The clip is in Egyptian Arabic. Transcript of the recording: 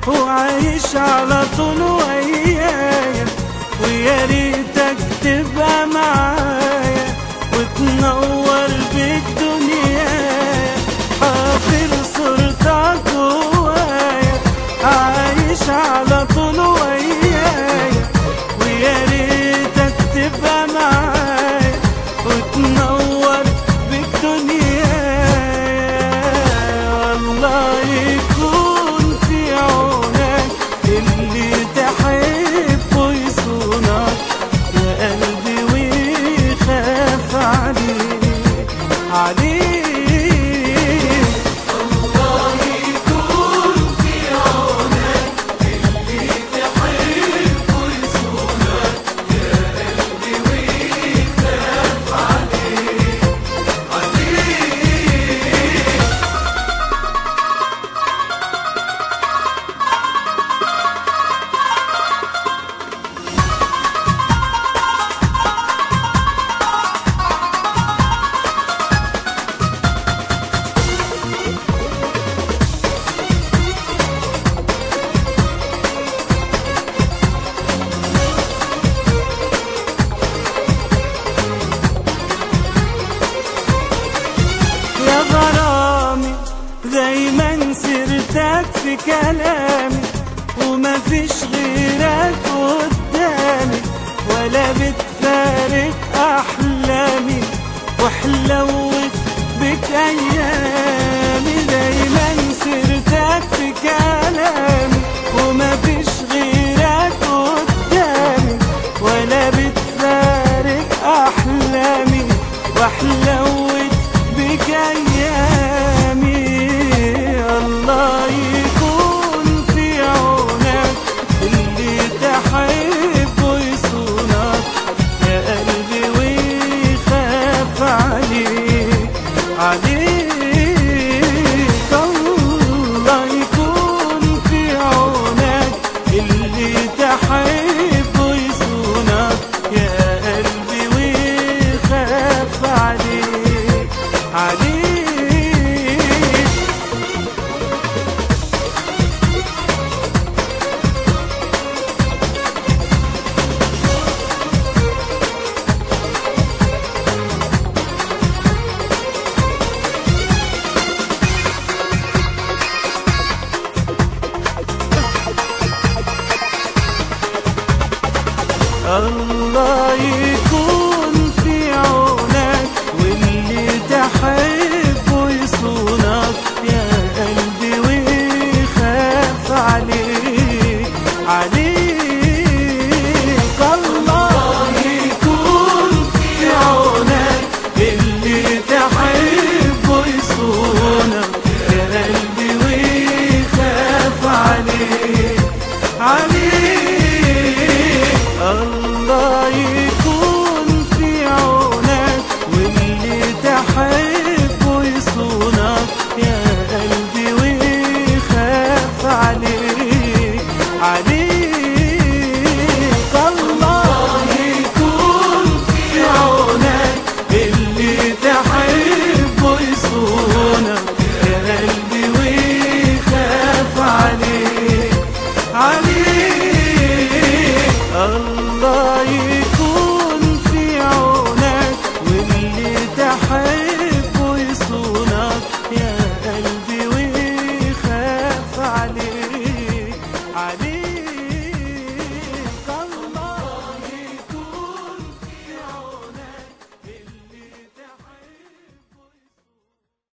وعايش على طول ويايا ويا ريتك تبقى معايا وتنور بيك دنيايا حافظ صورتك جوايا عايش على طول ويايا ويا ريتك تبقى معايا وتنور بيك دنيايا والله يكون في عونك اللي تحبه يصونك يا قلبي ويخاف عليك عليك يا غرامي دايما سيرتك في كلامي وما فيش غيرك قدامي ولا بتفارق احلامي وحلوت بك ايامي دايما سيرتك في كلامي وما فيش غيرك قدامي ولا بتفارق احلامي وحلوت بك ايامي الله يكون في عونك اللي تحبه يصونك يا قلبي ويخاف عليك عليك الله يكون في عونك اللي تحبه يصونك يا قلبي ويخاف عليك عليك الله